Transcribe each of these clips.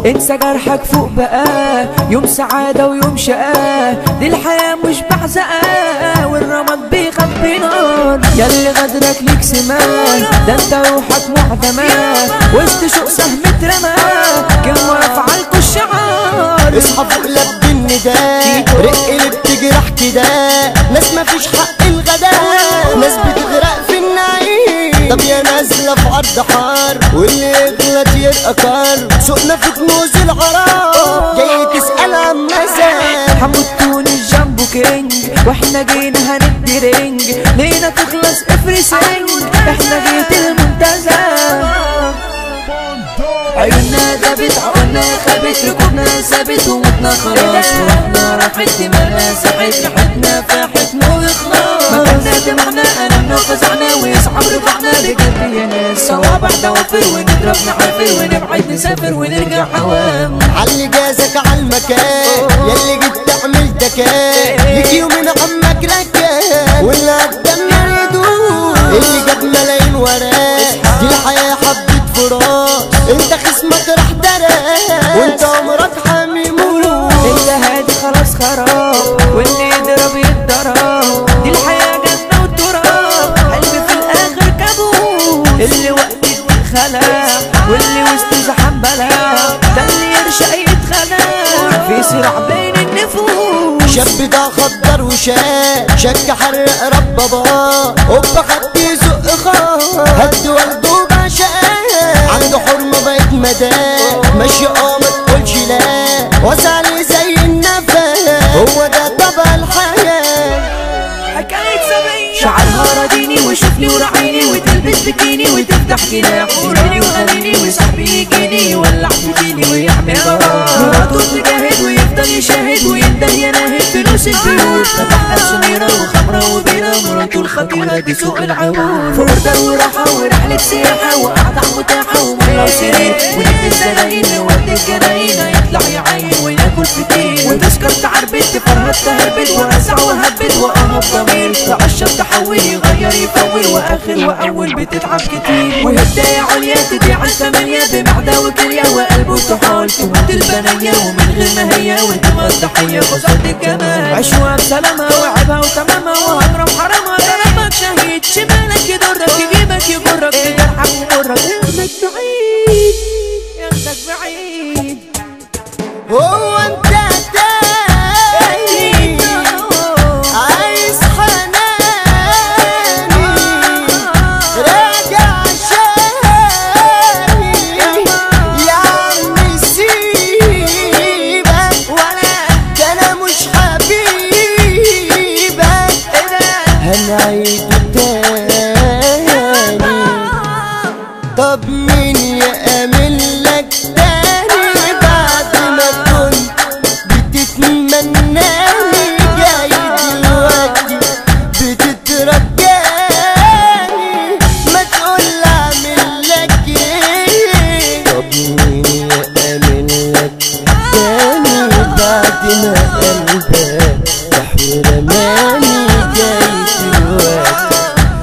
انسى جرحك فوق بقى يوم سعادة ويوم شقاء دي الحياة مش بعزقة والرماد بيخبي نار ياللي غدرك ليك سمان ده انت روحك معدمة وسط شوق سهم اترمى كلمة رفع لكوا الشعار اصحى فوق لب النداء رق اللي بتجرح كده ناس مفيش حق الغداء ناس بتغرق في النعيم طب يا نازلة في أرض حار واللي يغلط يرقى كار سوقنا في كنوز العرار جاي تسأل عن مزاج حمود تونس جنبه كينج واحنا جينا هندي رينج لينا تخلص افرسنج احنا جيت المنتزه عيوننا دابت عقولنا خابت ركوبنا ثابت وموتنا خلاص روحنا راحت دماغنا ساحت ريحتنا فاحت مو يخلص مكاننا دماغنا ألمنا وفزعنا ويصعب رفعنا بجد يا ناس سوا بعد وفر ونضرب نحافر ونبعد نسافر ونرجع عوام علي جازك على المكان ياللي جيت تعمل تكان يجي يومين عمك ركان واللي قدامنا يدوم اللي جاب ملايين وراك دي الحياة حبة فراق انت خصمك راح دراك وانت عمرك حميمون اللي هادي خلاص خراب واللي يضرب يتضرب دي الحياة جنة وتراب قلبي في الآخر كابوس اللي وقت خلع واللي وسط زحام بلا ده اللي يرشق يتخلع في صراع بين النفوس شاب ده خضر وشاك شك حرق رب بابا اوبا خد يزق خان هد والده بعشقاه عنده حرمة بقت مداه ماشي اه ما تقولش لا وسع زي النفس هو ده طبع الحياة حكاية سبعين شعرها رديني وشوفني ورعيني وتلبس بكيني وتفتح جناح وليلي وغنيني وصاحبي يجيني يولع فيني ويعمل غرام مراته تجاهد ويفضل يشاهد ويندم يناهد فلوس البيوت فتح سميرة وخمرة وبيرة مراته الخطيرة دي سوق العون فردة وراحة ورحلة سياحة وقعدة متاحة ومية وسرير ونجم الزباين نودي الجناين يطلع يعين وياكل فطير وتذكرة عربت فرهدت هربت واسع وهبت واهب ضمير تعشق تحول يغير يفول واخر واول بتتعب كتير وهدايا عليا تبيع الثمانية بمعدة وكلية وقلبه طحال تموت البنية ومن غير ما هي وانت ما الضحية قصاد الجمال عشوها بسلامة وعبها وتمامة وهضرب حرامة كلامك شهيد شمالك يضرك يجيبك يجرك يجرحك ومرك ياخدك بعيد ياخدك بعيد هو انت تاني عايز حناني راجع شاني يا عم سيبك ولا ده انا مش حبيبك هنعيد تاني طب مين يأمن لك تاني بعد ما كنت بتتمناني جاي دلوقتي بتترجاني ما تقول اعمل لك ايه طب مين يأمن لك تاني بعد ما قلبك تحوي رماني جاي دلوقتي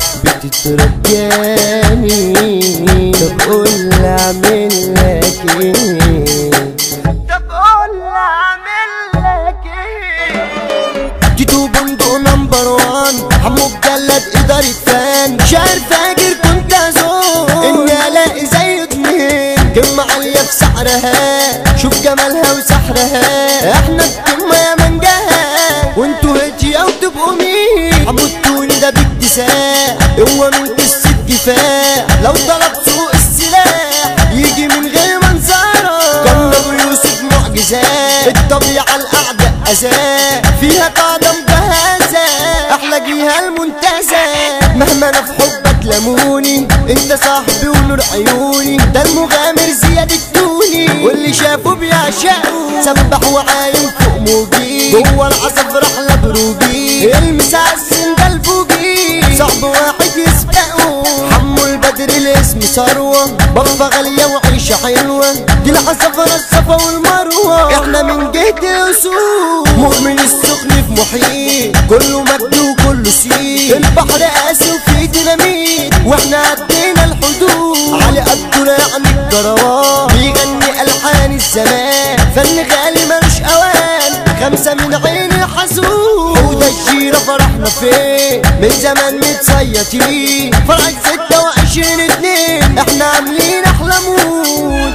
بتترجاني طب قول اعمل لك ايه طب قول اعمل لك ايه تيتو بندق نمبر وان حمو مجلد ادارة فان شعر فاجر كنت ازور اني الاقي زي اتنين كلمة عالية في سعرها شوف جمالها وسحرها احنا الكلمة يا منجاها وانتوا هدية وتبقوا مين حمودتوني ده باكتساح هو من قصة كفاح لو طلب سوق السلاح يجي من غير منظرة جنب يوسف معجزات الطبيعة الأعداء أذى فيها قاعدة مجهزة أحلى جيها المنتزه مهما أنا في حبك لموني أنت صاحبي ونور عيوني ده المغامر زياد التوني واللي شافه بيعشقه سبح وعايم فوق موجي جوه العصف رحلة بروجي المس عالسن ده الفوجي صعب واحد يسبقه حمو البدر الاسم ثروة بغفة غالية وعيشة حلوة دي العصفرة الصفا والمروة احنا من جهة الأسود مؤمن السخن في محيط كله مجد وكله سيد البحر قاسي وفيه ديناميت واحنا عدينا الحدود علي قد اسطورة يعني الكروان بيغني الحان الزمان فن غالي ملوش اوان خمسة من عين الحزون وده الجيرة فرحنا فين من زمان متصيطين فرحة ستة وعشرين اتنين احنا عاملين احلى مود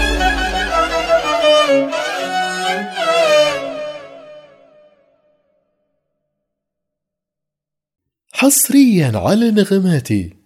حصريا على نغماتي